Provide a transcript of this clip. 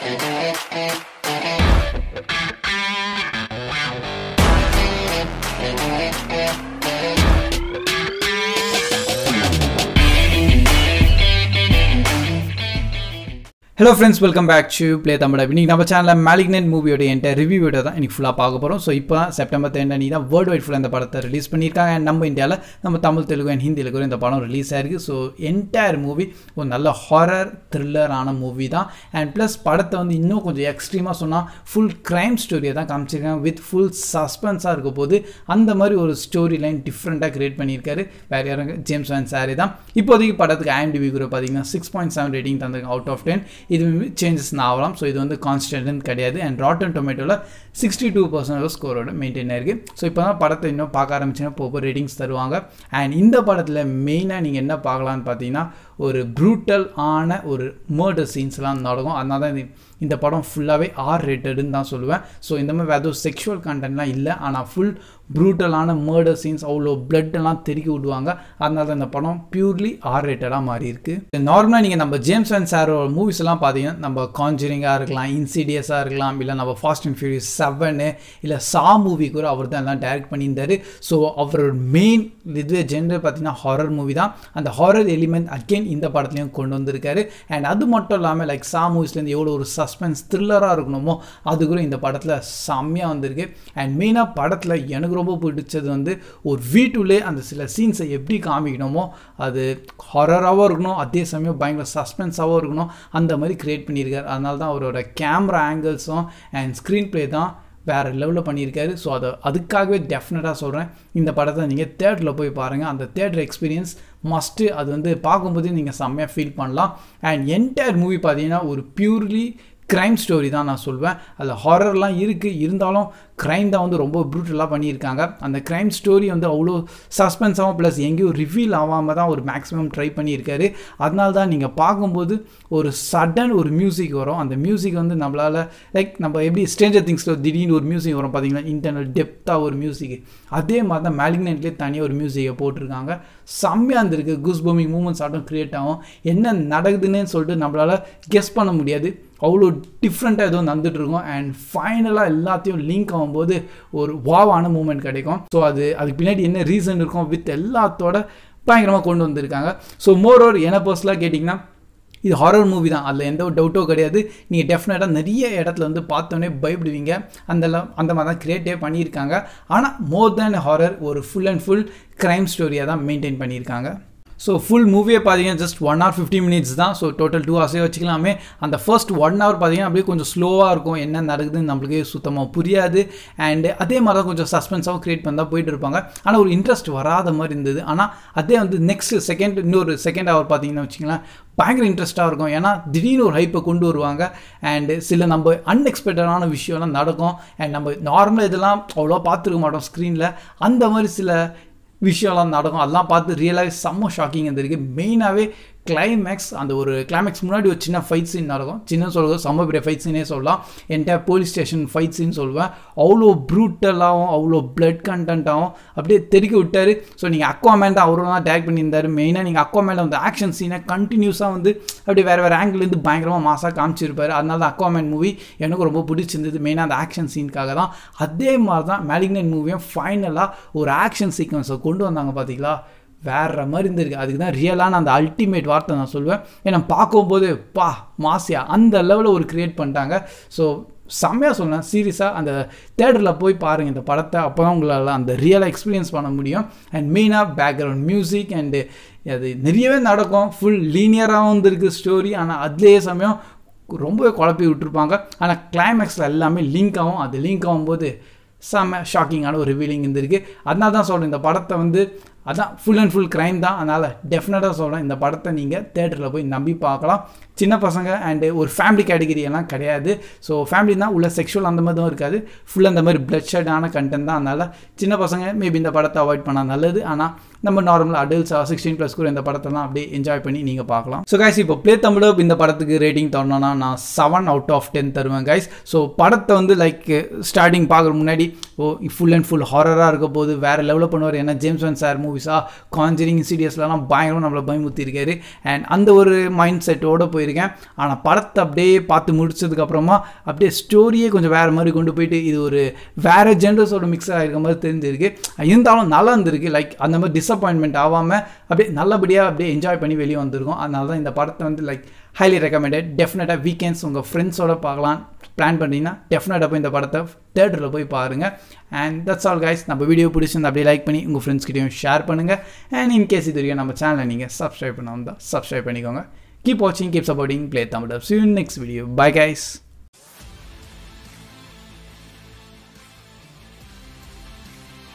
hello friends welcome back to play Tamil இன்னைக்கு நம்ம சேனலில் மேலிக்னன் மூவியோட என்கிட்ட ரிவ்யூ வீடியோ தான் இன்னைக்கு ஃபுல்லாக பார்க்க போகிறோம் ஸோ இப்போ தான் செப்டம்பர் தேர்ட் நீ தான் வேர்ல்டு வைட் ஃபுல்லாக இந்த படத்தை ரிலீஸ் பண்ணியிருக்காங்க and நம்ம இந்தியாவில் நம்ம தமிழ் தெலுங்கு அண்ட் ஹிந்தியில் கூட இந்த படம் ரிலீஸ் ஆயிருக்கு ஸோ என்டையர் மூவி ஒரு நல்ல ஹாரர் த்ரில்லரான மூவி தான் அண்ட் ப்ளஸ் படத்தை வந்து இன்னும் கொஞ்சம் எக்ஸ்ட்ரீமாக சொன்னால் ஃபுல் க்ரைம் ஸ்டோரியை தான் காமிச்சிருக்காங்க வித் ஃபுல் சஸ்பென்ஸாக இருக்க போது அந்த மாதிரி ஒரு ஸ்டோரி லைன் டிஃப்ரெண்ட்டாக கிரியேட் பண்ணியிருக்காரு வேறு யாரும் ஜேம்ஸ் வேன் சாரி தான் இப்போதைக்கு படத்துக்கு ஐஎம்டிபி கூட பார்த்தீங்கன்னா சிக்ஸ் பாயிண்ட் செவன் ரேட்டிங் தந்திருக்காங்க அவுட் ஆஃப் டென் இது சேஞ்சஸ் ஆகலாம் ஸோ இது வந்து கான்ஸ்டன்ட் கிடையாது அண்ட் ராட்டன் டொமேட்டோவில் சிக்ஸ்டி டூ பர்சன்ட் ஸ்கோரோட மெயின்டைன் ஆயிருக்கு ஸோ இப்போ தான் படத்தை இன்னும் பார்க்க ஆரம்பிச்சுன்னா போக ரேட்டிங்ஸ் தருவாங்க அண்ட் இந்த படத்தில் மெயினாக நீங்கள் என்ன பார்க்கலான்னு பார்த்தீங்கன்னா ஒரு ப்ரூட்டல் ஆன ஒரு மர்டர் சீன்ஸ்லாம் நடக்கும் அதனால தான் இது- இந்த படம் ஃபுல்லாகவே ஆர் ரேட்டடுன்னு தான் சொல்லுவேன் ஸோ இந்த மாதிரி வேறு எதுவும் செக்ஷுவல் கண்டென்ட்லாம் இல்லை ஆனால் ஃபுல் ப்ரூட்டலான மர்டர் சீன்ஸ் அவ்வளோ blood எல்லாம் தெருக்கி விடுவாங்க அதனால தான் இந்த படம் பியூர்லி ஆர் ரேட்டடாக மாறி இருக்கு நார்மலாக நீங்கள் நம்ம ஜேம்ஸ் அண்ட் சாரோட மூவிஸ் எல்லாம் பார்த்தீங்கன்னா நம்ம கான்ஜரிங்காக இருக்கலாம் இன்சிடியஸாக இருக்கலாம் இல்லை நம்ம ஃபாஸ்ட் அண்ட் ஃபியூரியஸ் செவனு இல்லை சா மூவி கூட அவர் தான் எல்லாம் டைரக்ட் பண்ணியிருந்தாரு ஸோ அவரோட மெயின் இதுவே ஜென்ரல் பார்த்தீங்கன்னா ஹாரர் மூவி தான் அந்த ஹாரர் எலிமெண்ட் அகெயின் இந்த படத்துலையும் கொண்டு வந்திருக்காரு அண்ட் அது மட்டும் இல்லாமல் லைக் சா மூவிஸ்லேருந்து எவ்வளோ ஒரு சஸ்பென்ஸ் த்ரில்லராக இருக்கணுமோ அது கூட இந்த படத்தில் செம்மையாக வந்திருக்கு அண்ட் மெயினாக படத்தில் எனக்கு ரொம்ப பிடிச்சது வந்து ஒரு வீட்டுள்ளே அந்த சில சீன்ஸை எப்படி காமிக்கணுமோ அது ஹாரராகவும் இருக்கணும் அதே சமயம் பயங்கர சஸ்பென்ஸாகவும் இருக்கணும் அந்த மாதிரி கிரியேட் பண்ணியிருக்காரு அதனால தான் அவரோட கேமரா ஆங்கிள்ஸும் அண்ட் ஸ்க்ரீன் ப்ளே தான் வேறு லெவலில் பண்ணியிருக்காரு ஸோ அதை அதுக்காகவே டெஃபினட்டாக சொல்கிறேன் இந்த படத்தை நீங்கள் தேட்டரில் போய் பாருங்கள் அந்த தேட்டர் எக்ஸ்பீரியன்ஸ் மஸ்ட்டு அது வந்து பார்க்கும்போது நீங்கள் செம்மையாக ஃபீல் பண்ணலாம் அண்ட் என்டையர் மூவி பார்த்தீங்கன்னா ஒரு பியூர்லி க்ரைம் ஸ்டோரி தான் நான் சொல்வேன் அதில் ஹாரர்லாம் இருக்குது இருந்தாலும் க்ரைம் தான் வந்து ரொம்ப ப்ரூட்டலாக பண்ணியிருக்காங்க அந்த க்ரைம் ஸ்டோரி வந்து அவ்வளோ சஸ்பென்ஸாகவும் ப்ளஸ் எங்கேயும் ரிவீல் ஆகாமல் தான் ஒரு மேக்ஸிமம் ட்ரை பண்ணியிருக்காரு அதனால தான் நீங்கள் பார்க்கும்போது ஒரு சடன் ஒரு மியூசிக் வரும் அந்த மியூசிக் வந்து நம்மளால் லைக் நம்ம எப்படி ஸ்ட்ரேஞ்சர் திங்ஸில் திடீர்னு ஒரு மியூசிக் வரும் பார்த்தீங்கன்னா இன்டர்னல் டெப்த்தாக ஒரு மியூசிக் அதே மாதிரி தான் மேலிக்னென்ட்லேயே தனியாக ஒரு மியூசிக்கை போட்டிருக்காங்க செம்மையாக இருந்திருக்கு குஸ் பூமிங் மூமெண்ட்ஸ் ஆட்டும் க்ரியேட் ஆகும் என்ன நடக்குதுன்னு சொல்லிட்டு நம்மளால் கெஸ் பண்ண முடியாது அவ்வளோ டிஃப்ரெண்ட்டாக ஏதோ நடந்துட்டு இருக்கும் அண்ட் ஃபைனலாக எல்லாத்தையும் லிங்க் ஆகும்போது ஒரு வாவான மூமெண்ட் கிடைக்கும் ஸோ அது அதுக்கு பின்னாடி என்ன ரீசன் இருக்கும் வித் எல்லாத்தோட பயங்கரமாக கொண்டு வந்திருக்காங்க ஸோ மோர் ஓவர் என்ன பர்சனலாக கேட்டிங்கன்னா இது ஹாரர் மூவி தான் அதில் எந்த ஒரு டவுட்டோ கிடையாது நீங்கள் டெஃபினட்டாக நிறைய இடத்துல வந்து பார்த்தோன்னே பயப்படுவீங்க அந்த அந்த மாதிரி தான் கிரியேட்டே பண்ணியிருக்காங்க ஆனால் மோர் தேன் ஹாரர் ஒரு ஃபுல் அண்ட் ஃபுல் க்ரைம் ஸ்டோரியாக தான் மெயின்டைன் பண்ணியிருக்காங்க ஸோ ஃபுல் மூவியே பார்த்தீங்கன்னா just one hour fifty minutes தான் ஸோ டோட்டல் டூ ஹவர்ஸே வச்சுக்கலாமே அந்த ஃபர்ஸ்ட் ஒன் ஹவர் பார்த்தீங்கன்னா அப்படியே கொஞ்சம் ஸ்லோவாக இருக்கும் என்ன நடக்குதுன்னு நம்மளுக்கு சுத்தமாக புரியாது அண்ட் அதே மாதிரி தான் கொஞ்சம் சஸ்பென்ஸாகவும் க்ரியேட் பண்ணி தான் போயிட்டு இருப்பாங்க ஆனால் ஒரு இன்ட்ரெஸ்ட் வராத மாதிரி இருந்தது ஆனால் அதே வந்து நெக்ஸ்ட் செகண்ட் இன்னொரு செகண்ட் ஹவர் பார்த்தீங்கன்னா வச்சுங்களேன் பயங்கர இன்ட்ரெஸ்ட்டாக இருக்கும் ஏன்னா திடீர்னு ஒரு ஹைப்பை கொண்டு வருவாங்க அண்டு சில நம்ம அன்எக்ஸ்பெக்டடான விஷயம்லாம் நடக்கும் அண்ட் நம்ம நார்மலாக இதெல்லாம் அவ்வளோ பார்த்துருக்க மாட்டோம் ஸ்க்ரீனில் அந்த மாதிரி சில விஷயம்லாம் நடக்கும் அதெல்லாம் பார்த்து ரியலாகவே செம்ம ஷாக்கிங் இருந்திருக்கு மெயினாகவே கிளைமேக்ஸ் அந்த ஒரு கிளைமேக்ஸ் முன்னாடி ஒரு சின்ன ஃபைட் சீன் நடக்கும் சின்ன சொல்கிறது செம்ம பெரிய ஃபைட் சீனே சொல்லலாம் என்கிட்ட போலீஸ் ஸ்டேஷன் ஃபைட் சீன் சொல்லுவேன் அவ்வளோ ப்ரூட்டலாகவும் அவ்வளோ பிளட் கண்டென்ட்டாகவும் அப்படியே தெருக்கி விட்டார் ஸோ நீங்கள் அக்வாமேன் தான் அவரும் தான் டேக் பண்ணியிருந்தார் மெயினாக நீங்கள் அக்வாமேனில் வந்து ஆக்ஷன் சீனை கண்டினியூஸாக வந்து அப்படியே வேறு வேறு ஆங்கிலேருந்து பயங்கரமாக மாசாக காமிச்சிருப்பாரு அதனால தான் அக்வாமேன் மூவி எனக்கு ரொம்ப பிடிச்சிருந்தது மெயினாக அந்த ஆக்ஷன் சீனுக்காக தான் அதே மாதிரி தான் மேலிக்னன் மூவியும் ஃபைனலாக ஒரு ஆக்ஷன் சீக்வன்ஸை கொண்டு வந்தாங்க பார்த்தீங்களா வேற மாதிரி இருந்திருக்கு அதுக்கு தான் ரியலான அந்த அல்டிமேட் வார்த்தை நான் சொல்லுவேன் ஏன்னா பார்க்கும்போது பா மாசியா அந்த லெவலில் ஒரு கிரியேட் பண்ணிட்டாங்க ஸோ செம்மையாக சொல்லலாம் சீரியஸாக அந்த தேட்டரில் போய் பாருங்கள் இந்த படத்தை அப்போ தான் உங்களால் அந்த ரியலாக எக்ஸ்பீரியன்ஸ் பண்ண முடியும் அண்ட் மெயினாக பேக்ரவுண்ட் மியூசிக் அண்டு அது நிறையவே நடக்கும் ஃபுல் லீனியராகவும் இருந்திருக்கு ஸ்டோரி ஆனால் அதுலேயே சமயம் ரொம்பவே குழப்பி விட்டுருப்பாங்க ஆனால் கிளைமேக்ஸில் எல்லாமே லிங்க் ஆகும் அது லிங்க் ஆகும்போது செம்ம ஷாக்கிங்கான ஒரு ரிவீலிங் இருந்திருக்கு அதனால தான் சொல்கிறேன் இந்த படத்தை வந்து அதான் ஃபுல் அண்ட் ஃபுல் க்ரைம் தான் அதனால் டெஃபினட்டாக சொல்கிறேன் இந்த படத்தை நீங்கள் தேட்டரில் போய் நம்பி பார்க்கலாம் சின்ன பசங்க அண்டு ஒரு ஃபேமிலி கேட்டகிரி எல்லாம் கிடையாது ஸோ ஃபேமிலி தான் உள்ள செக்ஷுவல் அந்த மாதிரி தான் இருக்காது ஃபுல் அந்த மாதிரி பிளட் ஷெட்டான கண்டென்ட் தான் அதனால் சின்ன பசங்க மேபி இந்த படத்தை அவாய்ட் பண்ணால் நல்லது ஆனால் நம்ம நார்மலாக அடல்ட்ஸாக சிக்ஸ்டீன் ப்ளஸ் கூட இந்த படத்தெல்லாம் அப்படியே என்ஜாய் பண்ணி நீங்கள் பார்க்கலாம் ஸோ கைஸ் இப்போ ப்ளே தமிழ் இந்த படத்துக்கு ரேட்டிங் தரணும்னா நான் செவன் அவுட் ஆஃப் டென் தருவேன் கைஸ் ஸோ படத்தை வந்து லைக் ஸ்டார்டிங் பார்க்குற முன்னாடி ஓ ஃபுல் அண்ட் ஃபுல் ஹாரராக இருக்க போது வேறு லெவலில் பண்ணுவார் ஏன்னா ஜேம்ஸ் ஒன் சார் மூவிஸாக கான்ஜரிங் சீரியஸ்லாம் பயங்கரம் நம்மளை பயமுத்தி இருக்காரு அண்ட் அந்த ஒரு மைண்ட் செட்டோட போய் போயிருக்கேன் ஆனால் படத்தை அப்படியே பார்த்து முடிச்சதுக்கப்புறமா அப்படியே ஸ்டோரியே கொஞ்சம் வேறு மாதிரி கொண்டு போயிட்டு இது ஒரு வேறு ஜென்ரஸோட மிக்ஸ் ஆகிருக்க மாதிரி தெரிஞ்சிருக்கு இருந்தாலும் நல்லா இருந்திருக்கு லைக் அந்த மாதிரி டிசப்பாயின்மெண்ட் ஆகாமல் அப்படியே நல்லபடியாக அப்படியே என்ஜாய் பண்ணி வெளியே வந்திருக்கும் அதனால தான் இந்த படத்தை வந்து லைக் ஹைலி ரெக்கமெண்டட் டெஃபினட்டாக வீக்கெண்ட்ஸ் உங்கள் ஃப்ரெண்ட்ஸோட பார்க்கலாம் பிளான் பண்ணிங்கன்னா டெஃபினட்டாக போய் இந்த படத்தை தேட்டரில் போய் பாருங்கள் அண்ட் தட்ஸ் ஆல் கைஸ் நம்ம வீடியோ பிடிச்சிருந்து அப்படியே லைக் பண்ணி உங்கள் ஃப்ரெண்ட்ஸ்கிட்டையும் ஷேர் பண்ணுங்கள் அண்ட் இன்கேஸ் இது வரைக்கும் நம்ம சேனலை நீங்கள் சப்ஸ்கிரைப் பண்ண வந்தால் சப்ஸ்கிரைப் பண்ணிக்கோங்க கீப் வாட்சிங் keep supporting play Tamil see next video bye guys